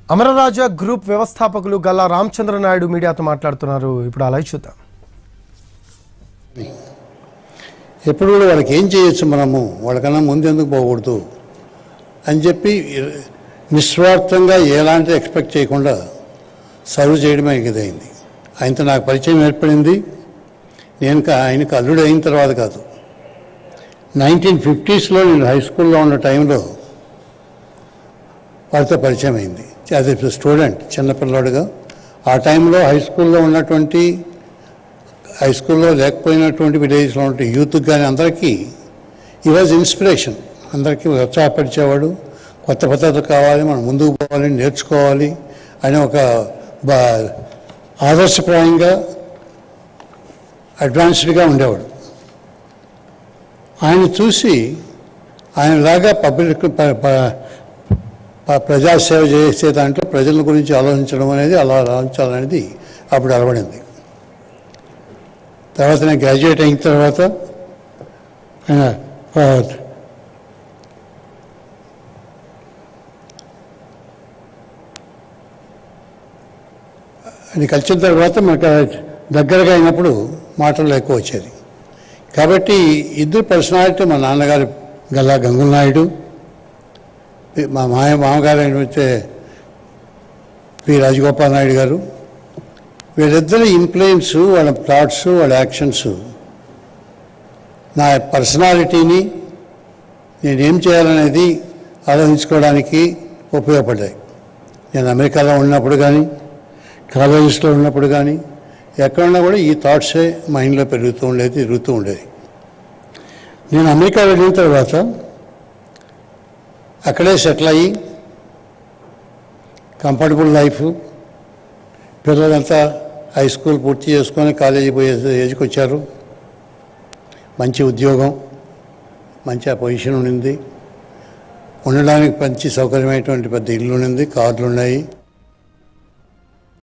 Amara Raja group వ్యవస్థాపకులు గల్లా రామచంద్ర నాయుడు మీడియాతో మాట్లాడుతున్నారు ఇప్పుడు అలా చూద్దాం ఎప్పుడు కూడా వాళ్ళకి ఏం చేయొచ్చు మనము వాళ్ళకన్నా ముందు ఎందుకు పోకూడదు అని చెప్పి నిస్వార్థంగా ఎలాంటి ఎక్స్పెక్ట్ చేయకుండా సర్వ్ చేయడమే ఇదైంది ఆయనతో నాకు పరిచయం ఏర్పడింది నేను కా- ఆయనకు అల్లుడు అయిన తర్వాత కాదు నైన్టీన్ ఫిఫ్టీస్లో నేను హై స్కూల్లో ఉన్న టైంలో వారితో పరిచయం అయింది యాజ్ ఎ స్టూడెంట్ చిన్నపిల్లాడుగా ఆ టైంలో హై స్కూల్లో ఉన్నటువంటి హై స్కూల్లో లేకపోయినటువంటి విలేజ్లో ఉంటే యూత్కి కానీ అందరికీ ఈ వాజ్ ఇన్స్పిరేషన్ అందరికీ ఉత్సాహపరిచేవాడు కొత్త పద్ధతులు కావాలి మనం ముందుకు పోవాలి నేర్చుకోవాలి అని ఒక బా ఆదర్శప్రాయంగా అడ్వాన్స్డ్గా ఉండేవాడు ఆయన చూసి ఆయనలాగా పబ్లిక్ ప- ప- ప- ప్రజాసేవ చేసే దాంట్లో ప్రజల గురించి ఆలోచించడం అనేది అలా ఆలోచించాలనేది అప్పుడు అలవడింది తర్వాత నేను గ్రాడ్యుయేట్ అయిన తర్వాత ఆయన, ఆ, అది కలిసిన తర్వాత మనకు దగ్గరగా అయినప్పుడు మాటలు ఎక్కువ వచ్చేది కాబట్టి ఇద్దరు పర్సనాలిటీ మా నాన్నగారు గల్లా గంగుల నాయుడు మా మాయ మామగారు అయినైతే పి రాజగోపాల్ నాయుడు గారు వీళ్ళిద్దరి ఇన్ఫ్లుయెన్స్ వాళ్ళ థాట్స్ వాళ్ళ యాక్షన్స్ నా పర్సనాలిటీని నేనేం చేయాలనేది ఆలోచించుకోవడానికి ఉపయోగపడ్డాయి నేను అమెరికాలో ఉన్నప్పుడు కానీ కాలేజెస్లో ఉన్నప్పుడు కానీ ఎక్కడున్నా కూడా ఈ థాట్సే మైండ్లో పెరుగుతూ ఉండేది తిరుగుతూ ఉండేది నేను అమెరికా వెళ్ళిన తర్వాత అక్కడే సెటిల్ అయ్యి కంఫర్టబుల్ లైఫ్ పిల్లలంతా హై స్కూల్ పూర్తి చేసుకొని కాలేజీ పోయే ఏజ్కి వచ్చారు మంచి ఉద్యోగం మంచి ఆ పొజిషన్ ఉండింది ఉండడానికి మంచి సౌకర్యమైనటువంటి పెద్ద ఇల్లు ఉండింది కార్లు ఉన్నాయి